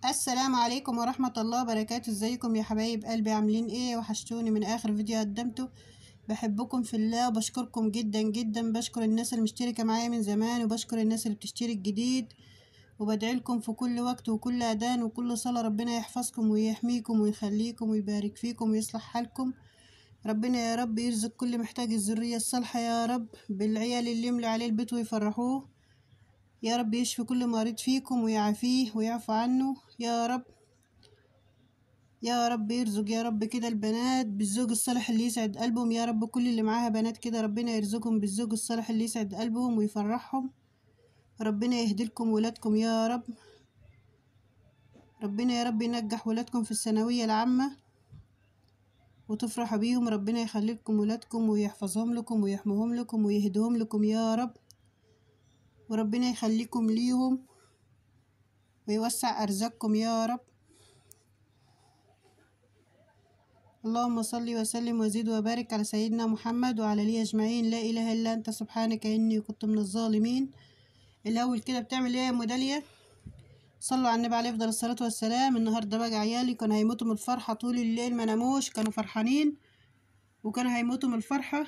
السلام عليكم ورحمة الله وبركاته ازيكم يا حبايب قلبي عاملين ايه وحشتوني من اخر فيديو قدمته بحبكم في الله وبشكركم جدا جدا بشكر الناس اللي مشتركة معايا من زمان وبشكر الناس اللي بتشترك جديد وبدعيلكم في كل وقت وكل اذان وكل صلاة ربنا يحفظكم ويحميكم ويخليكم ويبارك فيكم ويصلح حالكم ربنا يا رب يرزق كل محتاج الذرية الصالحة يا رب بالعيال اللي يملوا عليه البيت ويفرحوه يا رب يشفي كل مريض فيكم ويعافيه ويعفو عنه يا رب يا رب يرزق يا رب كده البنات بالزوج الصالح اللي يسعد قلبهم يا رب كل اللي معاها بنات كده ربنا يرزقهم بالزوج الصالح اللي يسعد قلبهم ويفرحهم ربنا يهدي لكم ولادكم يا رب ربنا يا رب ينجح ولادكم في الثانوية العامة وتفرحوا بيهم ربنا يخلي لكم ولادكم ويحفظهم لكم ويحميهم لكم ويهديهم لكم يا رب وربنا يخليكم ليهم ويوسع أرزاقكم يا رب اللهم صل وسلم وزد وبارك على سيدنا محمد وعلى لي أجمعين لا إله إلا أنت سبحانك إني كنت من الظالمين الأول كده بتعمل إيه يا مدالية صلوا على النبي عليه أفضل الصلاة والسلام النهاردة بقى عيالي كانوا هيموتوا من الفرحة طول الليل ما ناموش كانوا فرحانين وكانوا هيموتوا من الفرحة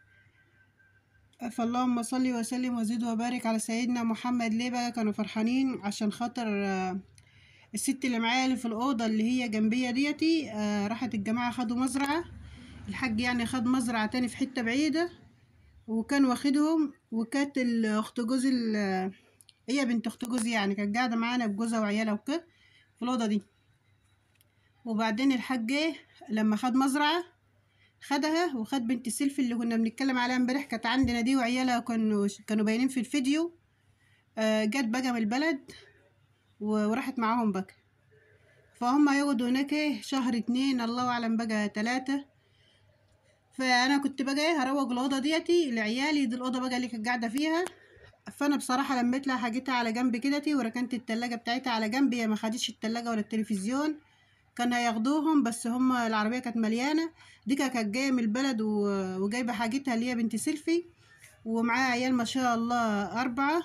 فاللهم صل وسلم وزد وبارك على سيدنا محمد ليه بقى كانوا فرحانين عشان خاطر آه، الست اللي معايا اللي في الأوضة اللي هي جنبية ديتي آه، راحت الجماعة خدوا مزرعة الحاج يعني خد مزرعة تاني في حتة بعيدة وكان واخدهم وكانت ال- أخت جوز ال- هي بنت أخت جوزي يعني كانت قاعدة معانا بجوزها وعيالها وكده في الأوضة دي وبعدين الحاج جه لما خد مزرعة خدها وخد بنت السيلفي اللي كنا بنتكلم عليها امبارح كانت عندنا دي وعيالها كانوا كانوا باينين في الفيديو آه، جت بقى من البلد و- وراحت معاهم بقى فهم يقعدوا هناك ايه شهر اتنين الله اعلم بقى تلاتة فانا كنت بقى ايه هروج الاوضه ديتي لعيالي دي الاوضه بقى اللي كانت قاعده فيها فانا بصراحه لميت لها حاجتها على جنب كدتي وركنت التلاجة بتاعتها على جنب هي ما خدتش التلاجة ولا التلفزيون كان هياخدوهم بس هم العربيه كانت مليانه دي كانت جايه من البلد و- وجايبه حاجتها اللي هي بنت سيلفي ومعاها عيال ما شاء الله اربعه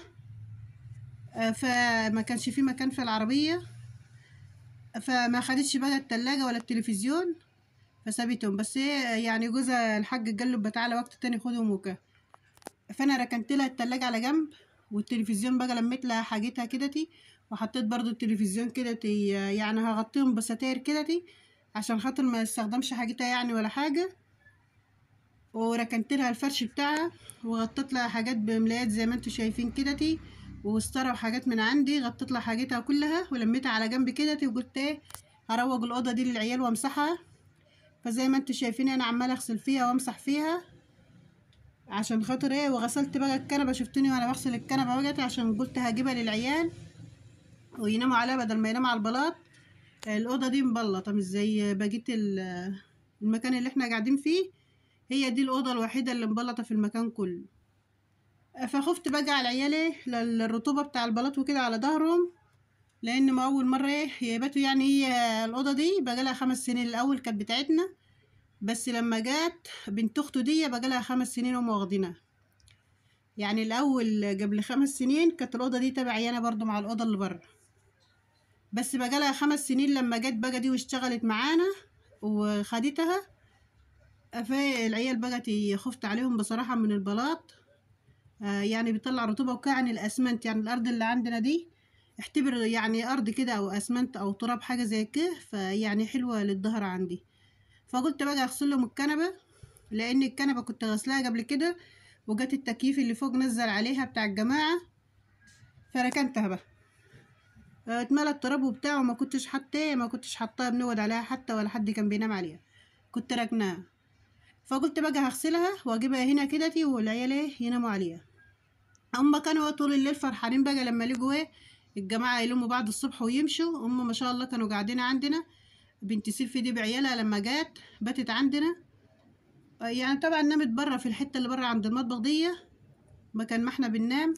آه، فما كانش في مكان في العربيه فما خدتش بقى التلاجة ولا التلفزيون فسابتهم بس هي يعني جوزها الحاج قال له تعالى وقت تاني خدهم وكده فانا ركنت لها التلاجة على جنب والتلفزيون بقى لميت لها حاجتها كدتي وحطيت برضو التلفزيون كدتي يعني هغطيهم بستاير كدتي عشان خاطر ما استخدمش حاجتها يعني ولا حاجة وركنت لها الفرش بتاعها وغطيت لها حاجات بملايات زي ما انتوا شايفين كدتي وستارة وحاجات من عندي غطيت لها حاجتها كلها ولميتها على جنب كدتي وقلت ايه هروج الأوضة دي للعيال وامسحها فزي ما انتوا شايفين انا عمالة اغسل فيها وامسح فيها عشان خاطر ايه وغسلت بقى الكنبة شفتوني وانا بغسل الكنبة بقى عشان قلت هجيبها للعيال ويناموا عليها بدل ما يناموا على البلاط الأوضة دي مبلطة مش زي بقية ال- المكان اللي احنا قاعدين فيه هي دي الأوضة الوحيدة اللي مبلطة في المكان كله فخفت بقى على العيال ايه للرطوبة بتاع البلاط وكده على ظهرهم لأن ما أول مرة ايه يباتوا يعني هي الأوضة دي بقالها خمس سنين الأول كانت بتاعتنا بس لما جات بنت أخته دي بقالها خمس سنين هم واخدينها يعني الأول قبل خمس سنين كانت الأوضة دي تبعي أنا برضو مع الأوضة اللي بره بس بقالها خمس سنين لما جت بقى دي واشتغلت معانا وخدتها فالعيال بقت خفت عليهم بصراحة من البلاط آه يعني بيطلع رطوبة وكده عن الأسمنت يعني الأرض اللي عندنا دي اعتبر يعني أرض كده أو أسمنت أو تراب حاجة زي كده فيعني حلوة للظهر عندي فقلت بقى أغسل لهم الكنبة لأن الكنبة كنت غسلاها قبل كده وجت التكييف اللي فوق نزل عليها بتاع الجماعة فركنتها بقى آه، اتملت تراب وبتاع وما كنتش حتى ما كنتش حطاها بنود عليها حتى ولا حد كان بينام عليها كنت راكناها فقلت بقى هغسلها واجيبها هنا كدتي والعيال ايه يناموا عليها هما كانوا طول الليل فرحانين بقى لما لقوا ايه الجماعة يلموا بعض الصبح ويمشوا هما ما شاء الله كانوا قاعدين عندنا بنت سيلفي دي بعيالها لما جات باتت عندنا آه، يعني طبعا نامت برا في الحتة اللي برا عند المطبخ دي مكان ما احنا بننام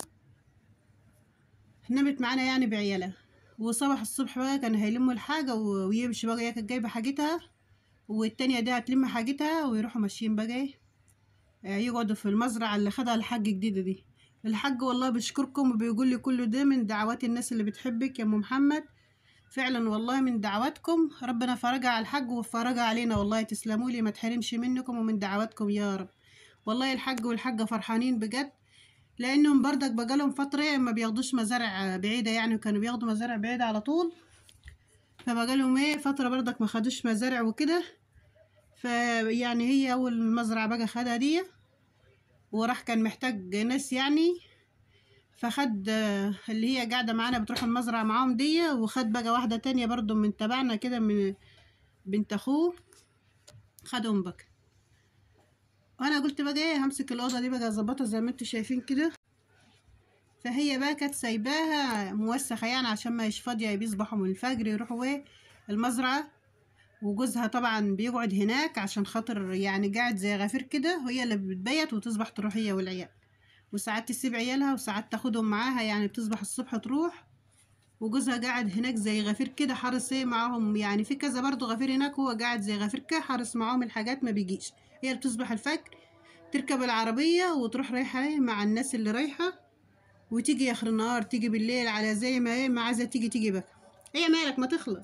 نامت معانا يعني بعيالها وصبح الصبح بقى كان هيلموا الحاجة و- ويمشي بقى هي كانت جايبة حاجتها والتانية دي هتلم حاجتها ويروحوا ماشيين بقى ايه آه، يقعدوا في المزرعة اللي خدها الحاج جديدة دي الحاج والله بشكركم وبيقول لي كله ده من دعوات الناس اللي بتحبك يا ام محمد فعلا والله من دعواتكم ربنا فرجها على الحج وفرجها علينا والله تسلموا لي ما تحرمش منكم ومن دعواتكم يا رب والله الحج والحاجة فرحانين بجد لانهم برضك بقالهم فترة ما بياخدوش مزارع بعيدة يعني كانوا بياخدوا مزارع بعيدة على طول فبقالهم ايه فترة برضك ما خدوش مزارع وكده فيعني هي اول مزرعة بقى خدها دي وراح كان محتاج ناس يعني فخد آه، اللي هي قاعدة معانا بتروح المزرعة معاهم دي وخد بقى واحدة تانية برضو من تبعنا كده من بنت اخوه خدهم بقى وانا قلت بقى ايه همسك الاوضه دي بقى اظبطها زي ما انتوا شايفين كده فهي بقى كانت سايباها موسخه يعني عشان ما يش فاضيه بيصبحوا من الفجر يروحوا ايه المزرعه وجوزها طبعا بيقعد هناك عشان خاطر يعني قاعد زي غفير كده وهي اللي بتبيت وتصبح تروح هي والعيال وساعات تسيب عيالها وساعات تاخدهم معاها يعني بتصبح الصبح تروح وجوزها قاعد هناك زي غفير كده حارس ايه معاهم يعني في كذا برضه غفير هناك هو قاعد زي غفير كده حارس معاهم الحاجات ما بيجيش هي اللي بتصبح الفجر تركب العربية وتروح رايحة ايه مع الناس اللي رايحة وتيجي اخر النهار تيجي بالليل على زي ما ايه ما عايزة تيجي تيجي بقى هي مالك ما تخلص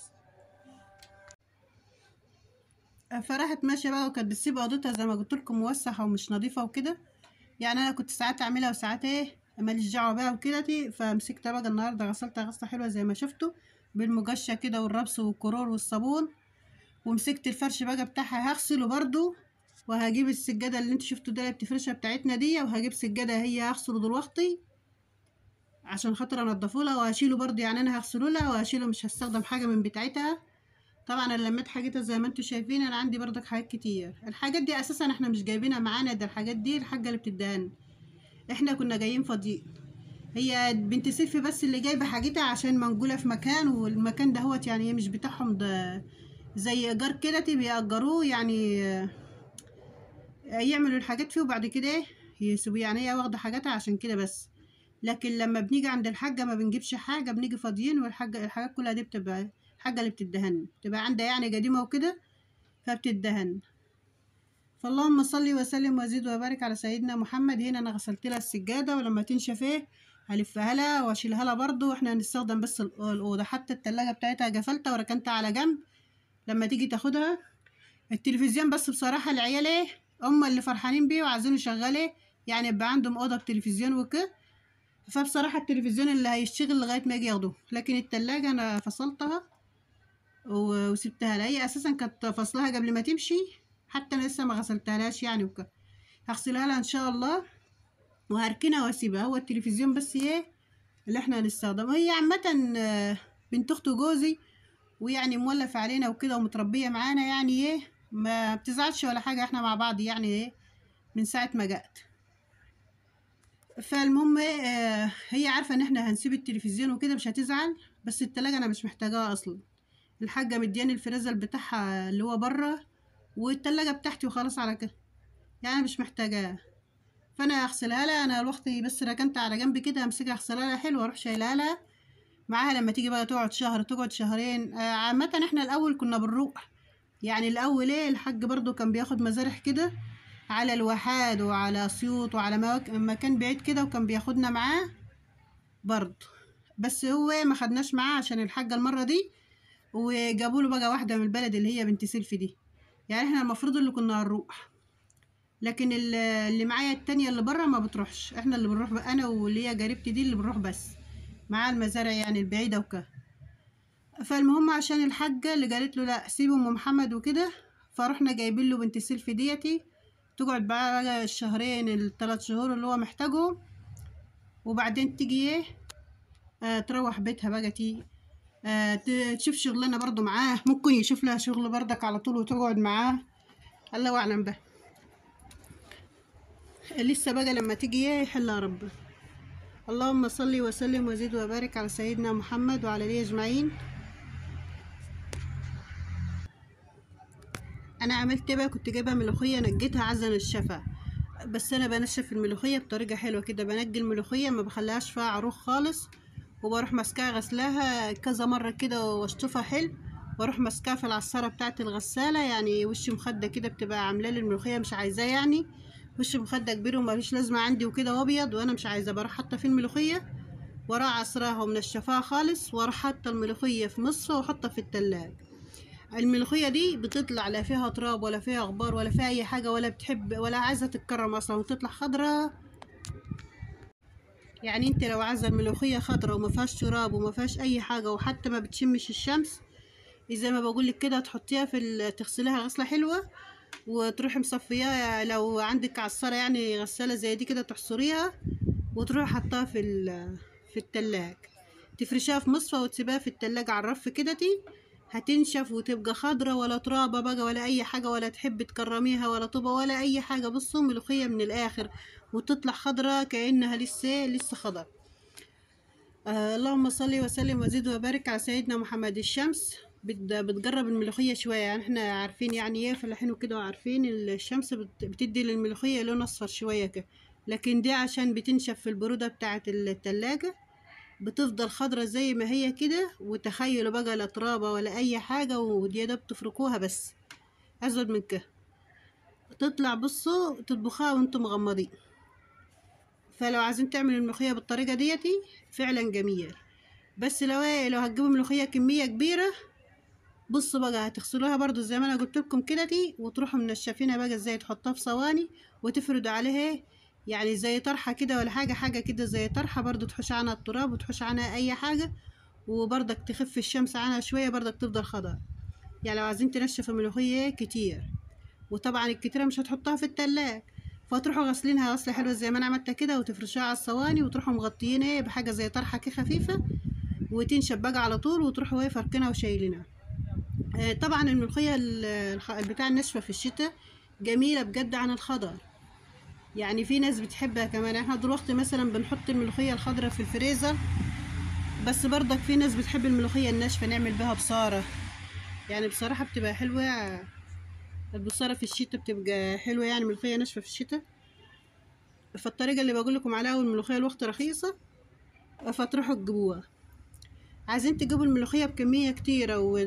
فراحت ماشية بقى وكانت بتسيب اوضتها زي ما قلت لكم موسخة ومش نظيفة وكده يعني انا كنت ساعات اعملها وساعات ايه ماليش دعوة بقى وكده دي فمسكتها بقى النهاردة غسلتها غسلة حلوة زي ما شفتوا بالمجشة كده والربس والكرور والصابون ومسكت الفرش بقى بتاعها هغسله برضو وهجيب السجادة اللي انتوا شفتوا ده اللي بتفرشها بتاعتنا دي وهجيب سجادة هي هغسله دلوقتي عشان خاطر انضفه لها وهشيله برضو يعني انا هغسله لها وهشيله مش هستخدم حاجة من بتاعتها طبعا انا لميت حاجتها زي ما انتوا شايفين انا عندي برضك حاجات كتير الحاجات دي اساسا احنا مش جايبينها معانا ده الحاجات دي الحاجة اللي بتدهن احنا كنا جايين فاضيين هي بنت سيفي بس اللي جايبه حاجتها عشان منقوله في مكان والمكان ده هوت يعني مش بتاعهم ده زي ايجار كده بيأجروه يعني آه، يعملوا الحاجات فيه وبعد كده يسيبوا يعني هي واخده حاجاتها عشان كده بس لكن لما بنيجي عند الحاجه ما بنجيبش حاجه بنيجي فاضيين والحاجه الحاجات كلها دي بتبقى الحاجه اللي بتدهن بتبقى عندها يعني قديمه وكده فبتدهن فاللهم صل وسلم وزد وبارك على سيدنا محمد هنا انا غسلت لها السجاده ولما تنشف ايه هلفها لها واشيلها لها برضو واحنا هنستخدم بس الأ- الاوضه حتى التلاجة بتاعتها قفلتها وركنتها على جنب لما تيجي تاخدها التلفزيون بس بصراحه العيال ايه هم اللي فرحانين بيه وعايزينه يشغله يعني يبقى عندهم اوضه بتلفزيون وكده فبصراحه التلفزيون اللي هيشتغل لغايه ما يجي ياخدوه لكن التلاجة انا فصلتها و- وسبتها لها هي اساسا كانت فصلها قبل ما تمشي حتى انا لسه ما غسلتهاش يعني وكده هغسلها لها ان شاء الله وهركنها واسيبها هو التلفزيون بس ايه اللي احنا هنستخدمه هي عامة آه، بنت اخت جوزي ويعني مولف علينا وكده ومتربية معانا يعني ايه ما بتزعلش ولا حاجة احنا مع بعض يعني ايه من ساعة ما جت فالمهم إيه، آه، هي عارفة ان احنا هنسيب التلفزيون وكده مش هتزعل بس التلاجة انا مش محتاجاها اصلا الحاجة مدياني الفريزر بتاعها اللي هو بره والتلاجة بتاعتي وخلاص على كده يعني مش محتاجاها فانا اغسلها لها انا الوقت بس ركنت على جنب كده امسكها اغسلها لها حلو واروح شايلها لها معاها لما تيجي بقى تقعد شهر تقعد شهرين آه، عامة احنا الاول كنا بنروح يعني الاول ايه الحاج برضو كان بياخد مزارح كده على الواحات وعلى اسيوط وعلى مواك- مكان بعيد كده وكان بياخدنا معاه برضو بس هو إيه، ما خدناش معاه عشان الحاجة المرة دي وجابوا له بقى واحدة من البلد اللي هي بنت سيلفي دي يعني احنا المفروض اللي كنا هنروح لكن ال- اللي معايا التانية اللي بره ما بتروحش احنا اللي بنروح بقى انا واللي هي جاربتي دي اللي بنروح بس مع المزارع يعني البعيدة وكده فالمهم عشان الحاجة اللي قالت له لا سيب ام محمد وكده فرحنا جايبين له بنت سيلفي ديتي تقعد بقى الشهرين الثلاث شهور اللي هو محتاجهم وبعدين تيجي ايه آه تروح بيتها بقى تي آه ت- تشوف شغلنا برضو معاه ممكن يشوف لها شغل بردك على طول وتقعد معاه الله اعلم بقى لسه بقى لما تيجي ايه يحلها ربنا اللهم صل وسلم وزد وبارك على سيدنا محمد وعلى اله اجمعين انا عملت بقى كنت جايبه ملوخيه نجيتها عايزه انشفها بس انا بنشف الملوخيه بطريقه حلوه كده بنجي الملوخيه ما بخليهاش فيها عروق خالص وبروح ماسكاها غسلاها كذا مره كده واشطفها حلو واروح ماسكاها في العصاره بتاعه الغساله يعني وش مخده كده بتبقى عامله لي الملوخيه مش عايزاه يعني وش مخده كبير ومالوش لازمه عندي وكده وابيض وانا مش عايزه بروح حاطه فيه الملوخيه وراح عصراها ومنشفاها خالص وراح حاطة الملوخية في مصفى وحطها في التلاج الملوخية دي بتطلع لا فيها تراب ولا فيها غبار ولا فيها أي حاجة ولا بتحب ولا عايزة تتكرم أصلا وتطلع خضرة يعني انت لو عايزة الملوخية خضرة وما فيهاش تراب وما فيهاش أي حاجة وحتى ما بتشمش الشمس زي ما بقولك كده تحطيها في ال- تغسليها غسلة حلوة وتروحي مصفياها لو عندك عصارة يعني غسالة زي دي كده تحصريها وتروحي حطاها في ال- في التلاج تفرشيها في مصفى وتسيبها في التلاجة على الرف كده تي هتنشف وتبقى خضرة ولا ترابة بقى ولا أي حاجة ولا تحب تكرميها ولا طوبة ولا أي حاجة بصوا ملوخية من الآخر وتطلع خضرة كأنها لسه لسه خضر آه اللهم صل وسلم وزد وبارك على سيدنا محمد الشمس بت- بتجرب الملوخية شوية يعني احنا عارفين يعني ايه فلاحين وكده وعارفين الشمس بت- بتدي للملوخية لون أصفر شوية كده لكن دي عشان بتنشف في البرودة بتاعة التلاجة بتفضل خضرة زي ما هي كده وتخيلوا بقى لا ترابة ولا أي حاجة ودي ده بتفركوها بس أزود من كده تطلع بصوا تطبخوها وانتم مغمضين فلو عايزين تعملوا الملوخية بالطريقة ديتي فعلا جميل بس لو ايه لو هتجيبوا ملوخية كمية كبيرة بصوا بقى هتغسلوها برضو زي ما انا قلت لكم كده دي وتروحوا منشفينها بقى ازاي تحطها في صواني وتفردوا عليها يعني زي طرحة كده ولا حاجة حاجة كده زي طرحة برضو تحوش عنها التراب وتحوش عنها أي حاجة وبرضك تخف الشمس عنها شوية برضك تفضل خضرا يعني لو عايزين تنشفوا ملوخية كتير وطبعا الكتيرة مش هتحطها في التلاج فتروحوا غاسلينها غسلة حلوة زي ما أنا عملتها كده وتفرشوها على الصواني وتروحوا مغطيينها بحاجة زي طرحة كده خفيفة وتنشف بقى على طول وتروحوا ايه فاركينها وشايلينها آه، طبعا الملوخية ال- الخ- البتاع الناشفة في الشتاء جميلة بجد عن الخضر يعني في ناس بتحبها كمان احنا دلوقتي مثلا بنحط الملوخية الخضراء في الفريزر بس برضك في ناس بتحب الملوخية الناشفة نعمل بها بصارة يعني بصراحة بتبقى حلوة البصارة في الشتاء بتبقى حلوة يعني ملوخية ناشفة في الشتاء فالطريقة اللي بقول لكم عليها والملوخية الوقت رخيصة فتروحوا تجيبوها عايزين تجيبوا الملوخية بكمية كتيرة و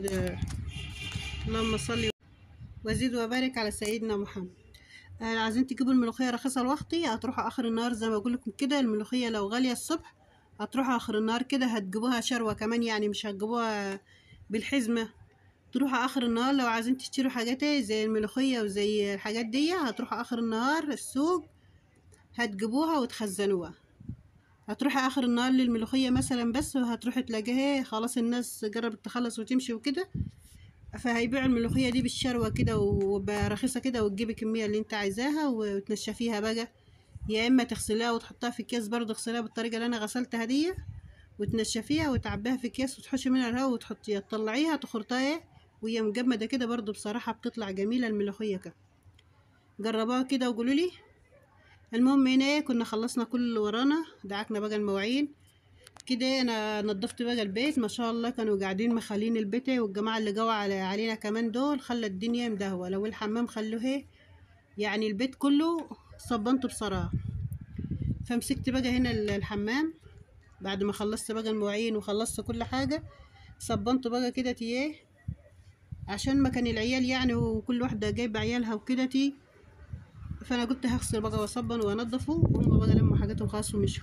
اللهم صل وزيد وبارك على سيدنا محمد آه، عايزين تجيبوا الملوخية رخيصة الوقتي هتروحوا آخر النهار زي ما بقول لكم كده الملوخية لو غالية الصبح هتروحوا آخر النهار كده هتجيبوها شروة كمان يعني مش هتجيبوها بالحزمة تروحوا آخر النهار لو عايزين تشتروا حاجات إيه زي الملوخية وزي الحاجات دي هتروحوا آخر النهار السوق هتجيبوها وتخزنوها هتروحي اخر النهار للملوخيه مثلا بس وهتروحي تلاقيها خلاص الناس جربت تخلص وتمشي وكده فهيبيعوا الملوخيه دي بالشروه كده وبرخيصه كده وتجيبي الكميه اللي انت عايزاها وتنشفيها بقى يا اما تغسليها وتحطها في اكياس برضه اغسليها بالطريقه اللي انا غسلتها دي وتنشفيها وتعبيها في اكياس وتحشي منها الهواء وتحطيها تطلعيها تخرطيها وهي مجمده كده برضه بصراحه بتطلع جميله الملوخيه كده جربوها كده وقولوا لي المهم هنا كنا خلصنا كل اللي ورانا دعكنا بقى المواعين كده انا نظفت بقى البيت ما شاء الله كانوا قاعدين مخلين البيت والجماعه اللي جوا على علينا كمان دول خلى الدنيا مدهوه لو الحمام خلوه يعني البيت كله صبنته بصراحه فمسكت بقى هنا ال- الحمام بعد ما خلصت بقى المواعين وخلصت كل حاجه صبنته بقى كده تيه عشان ما كان العيال يعني وكل واحده جايبه عيالها وكده تي فانا قلت هغسل بقى واصبن وانضفه وهم بقى لموا حاجاتهم خلاص ومشوا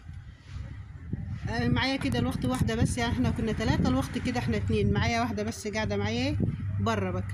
آه، معايا كده الوقت واحدة بس يعني احنا كنا ثلاثة الوقت كده احنا اتنين معايا واحدة بس قاعدة معايا برا بقى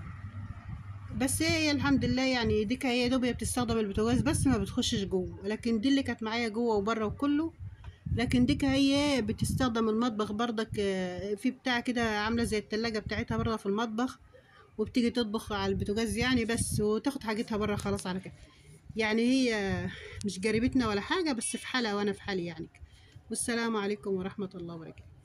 بس هي الحمد لله يعني دي كا- هي دوب هي بتستخدم البوتاجاز بس ما بتخشش جوه لكن دي اللي كانت معايا جوه وبره وكله لكن دي كا هي بتستخدم المطبخ برضك آه، في بتاع كده عاملة زي التلاجة بتاعتها برضه في المطبخ وبتيجي تطبخ على البوتاجاز يعني بس وتاخد حاجتها برا خلاص على كده يعني هي مش قريبتنا ولا حاجة بس في حالها وانا في حالي يعني والسلام عليكم ورحمة الله وبركاته